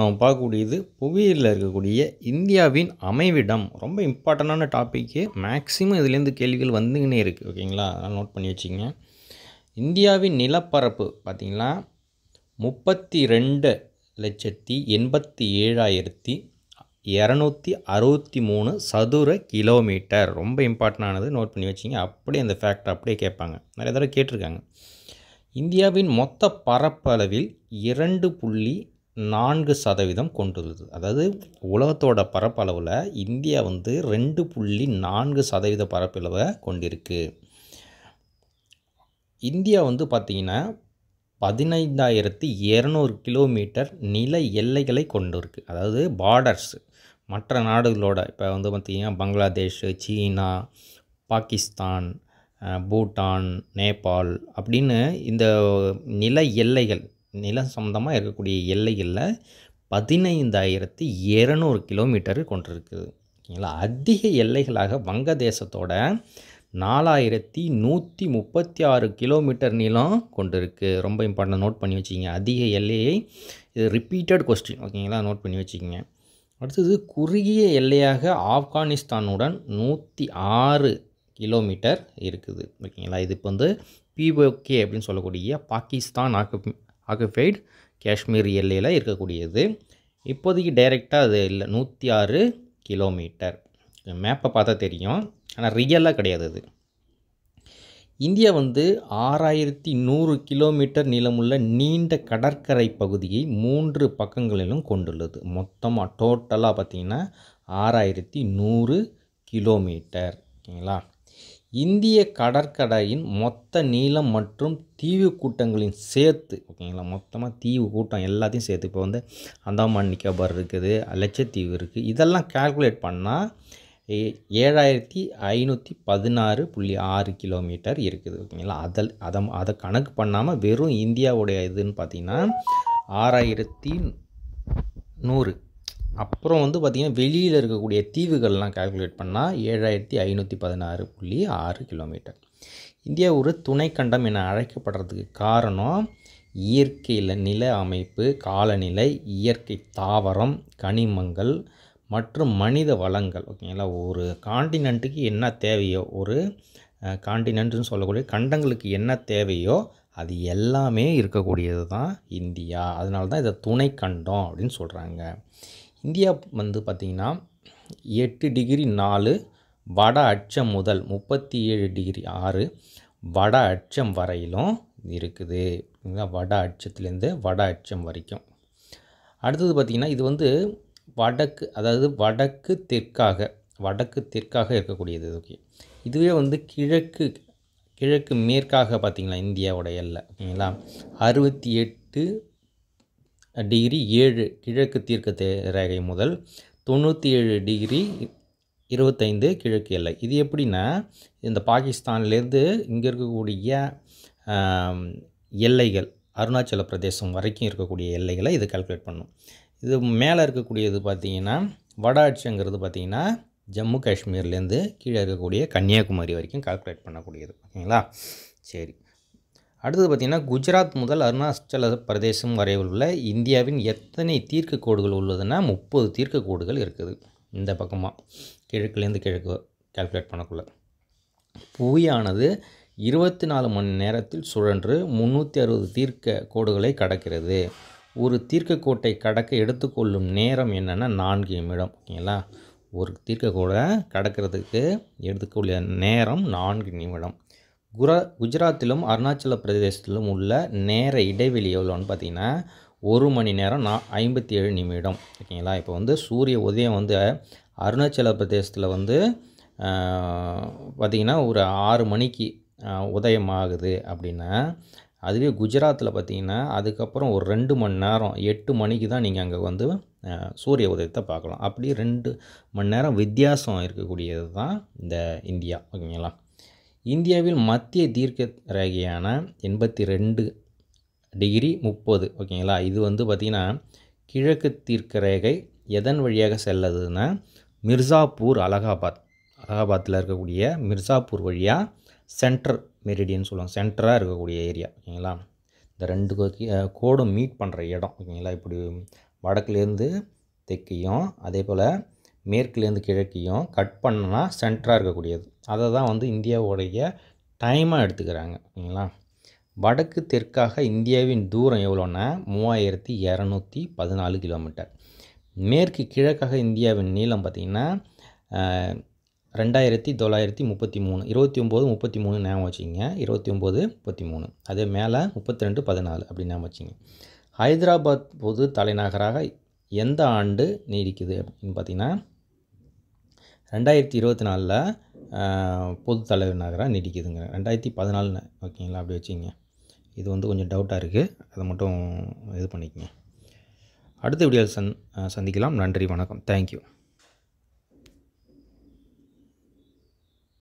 நம்ம பார்க்கக்கூடியது புவியியலில் இருக்கக்கூடிய இந்தியாவின் அமைவிடம் ரொம்ப இம்பார்ட்டண்டான டாப்பிக்கு மேக்ஸிமம் இதுலேருந்து கேள்விகள் வந்துக்கினே இருக்குது ஓகேங்களா அதனால் நோட் பண்ணி வச்சுங்க இந்தியாவின் நிலப்பரப்பு பார்த்திங்களா முப்பத்தி ரெண்டு லட்சத்தி எண்பத்தி ஏழாயிரத்தி இரநூத்தி அறுபத்தி மூணு சதுர கிலோமீட்டர் ரொம்ப இம்பார்ட்டண்டானது நோட் பண்ணி வச்சிங்க அப்படியே அந்த ஃபேக்ட் அப்படியே கேட்பாங்க நிறைய தடவை கேட்டிருக்காங்க இந்தியாவின் மொத்த பரப்பளவில் இரண்டு புள்ளி நான்கு சதவீதம் கொண்டுள்ளது அதாவது உலகத்தோட பரப்பளவில் இந்தியா வந்து ரெண்டு புள்ளி நான்கு சதவீத பரப்பளவை கொண்டிருக்கு இந்தியா வந்து பார்த்திங்கன்னா பதினைந்தாயிரத்தி இரநூறு கிலோமீட்டர் நில எல்லைகளை கொண்டு இருக்குது அதாவது பார்டர்ஸ் மற்ற நாடுகளோட இப்போ வந்து பார்த்திங்கன்னா பங்களாதேஷ் சீனா பாகிஸ்தான் பூட்டான் நேபாள் அப்படின்னு இந்த நில எல்லைகள் நிலம் சம்மந்தமாக இருக்கக்கூடிய எல்லைகளில் பதினைந்தாயிரத்தி இரநூறு கிலோமீட்டர் கொண்டிருக்குது ஓகேங்களா அதிக எல்லைகளாக வங்கதேசத்தோட நாலாயிரத்தி நூற்றி முப்பத்தி ஆறு கிலோமீட்டர் நீளம் கொண்டிருக்கு ரொம்ப இம்பார்ட்டன்ட் நோட் பண்ணி வச்சுக்கிங்க அதிக எல்லையை இது ரிப்பீட்டட் கொஸ்டின் ஓகேங்களா நோட் பண்ணி வச்சுக்கிங்க அடுத்தது குறுகிய எல்லையாக ஆப்கானிஸ்தானுடன் நூற்றி ஆறு கிலோமீட்டர் இருக்குது ஓகேங்களா இது இப்போ வந்து பிஓகே அப்படின்னு சொல்லக்கூடிய பாகிஸ்தான் ஆக்கு ஆக்குபைடு காஷ்மீர் எல்லையில் இருக்கக்கூடியது இப்போதைக்கு டைரெக்டாக அது இல்லை நூற்றி ஆறு கிலோமீட்டர் மேப்பை பார்த்தா தெரியும் ஆனால் ரியலாக கிடையாது அது இந்தியா வந்து ஆறாயிரத்தி நூறு கிலோமீட்டர் நீளமுள்ள நீண்ட கடற்கரை பகுதியை மூன்று பக்கங்களிலும் கொண்டுள்ளது மொத்தமாக டோட்டலாக பார்த்திங்கன்னா ஆறாயிரத்தி நூறு கிலோமீட்டர் ஓகேங்களா இந்திய கடற்கரையின் மொத்த நீளம் மற்றும் தீவு கூட்டங்களின் சேர்த்து ஓகேங்களா மொத்தமாக தீவு கூட்டம் எல்லாத்தையும் சேர்த்து இப்போ வந்து அந்தமான் நிக்கோபார் இருக்குது லட்சத்தீவு இருக்குது இதெல்லாம் கால்குலேட் பண்ணால் ஏழாயிரத்தி ஐநூற்றி பதினாறு புள்ளி ஆறு கிலோமீட்டர் இருக்குது ஓகேங்களா அதில் அதை அதை கணக்கு பண்ணாமல் வெறும் இந்தியாவுடைய இதுன்னு பார்த்திங்கன்னா ஆறாயிரத்தி நூறு அப்புறம் வந்து பார்த்திங்கன்னா வெளியில் இருக்கக்கூடிய தீவுகள்லாம் கால்குலேட் பண்ணால் ஏழாயிரத்தி ஐநூற்றி பதினாறு புள்ளி ஆறு கிலோமீட்டர் இந்தியா ஒரு துணைக்கண்டம் என அழைக்கப்படுறதுக்கு காரணம் இயற்கையில் நில அமைப்பு காலநிலை இயற்கை தாவரம் கனிமங்கள் மற்றும் மனித வளங்கள் ஓகேங்களா ஒரு காண்டினெண்ட்டுக்கு என்ன தேவையோ ஒரு காண்டினென்ட்னு சொல்லக்கூடிய கண்டங்களுக்கு என்ன தேவையோ அது எல்லாமே இருக்கக்கூடியது தான் இந்தியா அதனால தான் இதை துணை கண்டம் அப்படின்னு சொல்கிறாங்க இந்தியா வந்து பார்த்திங்கன்னா எட்டு டிகிரி நாலு வட அச்சம் முதல் முப்பத்தி ஏழு டிகிரி ஆறு வட அச்சம் வரையிலும் இருக்குது வட அச்சத்துலேருந்து வட அச்சம் வரைக்கும் அடுத்தது பார்த்திங்கன்னா இது வந்து வடக்கு அதாவது வடக்கு தெற்காக வடக்கு தெற்காக இருக்கக்கூடியது ஓகே இதுவே வந்து கிழக்கு கிழக்கு மேற்காக பார்த்திங்களா இந்தியாவோட எல்லை ஓகேங்களா அறுபத்தி எட்டு டிகிரி ஏழு கிழக்கு தீர்க்க ரேகை முதல் தொண்ணூற்றி ஏழு டிகிரி இருபத்தைந்து கிழக்கு எல்லை இது எப்படின்னா இந்த பாகிஸ்தான்லேருந்து இங்கே இருக்கக்கூடிய எல்லைகள் அருணாச்சல பிரதேசம் வரைக்கும் இருக்கக்கூடிய எல்லைகளை இது கால்குலேட் பண்ணும் இது மேலே இருக்கக்கூடியது பார்த்திங்கன்னா வட அச்சங்கிறது பார்த்திங்கன்னா ஜம்மு காஷ்மீர்லேருந்து கீழே இருக்கக்கூடிய கன்னியாகுமரி வரைக்கும் கால்குலேட் பண்ணக்கூடியது ஓகேங்களா சரி அடுத்தது பார்த்திங்கன்னா குஜராத் முதல் அருணாச்சல பிரதேசம் வரை உள்ள இந்தியாவின் எத்தனை தீர்க்க கோடுகள் உள்ளதுன்னா முப்பது தீர்க்க கோடுகள் இருக்குது இந்த பக்கமாக கிழக்குலேருந்து கிழக்கு கால்குலேட் பண்ணக்குள்ள புவியானது இருபத்தி நாலு மணி நேரத்தில் சுழன்று முந்நூற்றி அறுபது தீர்க்க கோடுகளை கடக்கிறது ஒரு தீர்க்கக்கோட்டை கடக்க எடுத்துக்கொள்ளும் நேரம் என்னென்னா நான்கு நிமிடம் ஓகேங்களா ஒரு தீர்க்கக்கோடை கடக்கிறதுக்கு எடுத்துக்கொள்ள நேரம் நான்கு நிமிடம் குரா குஜராத்திலும் அருணாச்சல பிரதேசத்திலும் உள்ள நேர இடைவெளி எவ்வளோன்னு பார்த்தீங்கன்னா ஒரு மணி நேரம் நான் ஐம்பத்தி ஏழு நிமிடம் ஓகேங்களா இப்போ வந்து சூரிய உதயம் வந்து அருணாச்சல பிரதேசத்தில் வந்து பார்த்திங்கன்னா ஒரு ஆறு மணிக்கு உதயம் ஆகுது அப்படின்னா அதுவே குஜராத்தில் பார்த்திங்கன்னா அதுக்கப்புறம் ஒரு ரெண்டு மணி நேரம் எட்டு மணிக்கு தான் நீங்கள் அங்கே வந்து சூரிய உதயத்தை பார்க்கலாம் அப்படி ரெண்டு மணி நேரம் வித்தியாசம் இருக்கக்கூடியது தான் இந்த இந்தியா ஓகேங்களா இந்தியாவில் மத்திய தீர்க்க ரேகையான எண்பத்தி ரெண்டு டிகிரி முப்பது ஓகேங்களா இது வந்து பார்த்திங்கன்னா கிழக்கு தீர்க்க ரேகை எதன் வழியாக செல்லதுன்னா மிர்சாப்பூர் அலகாபாத் அலகாபாத்தில் இருக்கக்கூடிய மிர்சாப்பூர் வழியாக சென்டர் மெரிடியன் சொல்லுவாங்க சென்டராக இருக்கக்கூடிய ஏரியா ஓகேங்களா இந்த ரெண்டு கோ- கி- கோடும் மீட் பண்ணுற இடம் ஓகேங்களா இப்படி வடக்குலேருந்து தெற்கையும் அதே போல் மேற்குலேருந்து கிழக்கையும் கட் பண்ணனா சென்டராக இருக்கக்கூடியது அதை தான் வந்து இந்தியாவுடைய டைமாக எடுத்துக்கிறாங்க ஓகேங்களா வடக்கு தெற்காக இந்தியாவின் தூரம் எவ்வளோன்னா மூவாயிரத்தி இரநூத்தி பதினாலு கிலோமீட்டர் மேற்கு கிழக்காக இந்தியாவின் நீளம் பார்த்திங்கன்னா ரெண்டாயிரத்தி தொள்ளாயிரத்தி முப்பத்தி மூணு இருபத்தி ஒம்பது முப்பத்தி மூணு ஞாபகம் வச்சுங்க இருபத்தி ஒம்பது முப்பத்தி மூணு அதே மேலே முப்பத்தி ரெண்டு பதினாலு அப்படி ஞாபகம் வச்சுங்க ஹைதராபாத் பொது தலைநகராக எந்த ஆண்டு நீடிக்குது அப்படின்னு பார்த்தீங்கன்னா ரெண்டாயிரத்தி இருபத்தி நாலில் பொது தலைநகராக நீடிக்குதுங்க ரெண்டாயிரத்தி பதினாலு ஓகேங்களா அப்படி வச்சுங்க இது வந்து கொஞ்சம் டவுட்டாக இருக்குது அதை மட்டும் இது பண்ணிக்கங்க அடுத்த வீடியோவில் சந் சந்திக்கலாம் நன்றி வணக்கம் தேங்க்யூ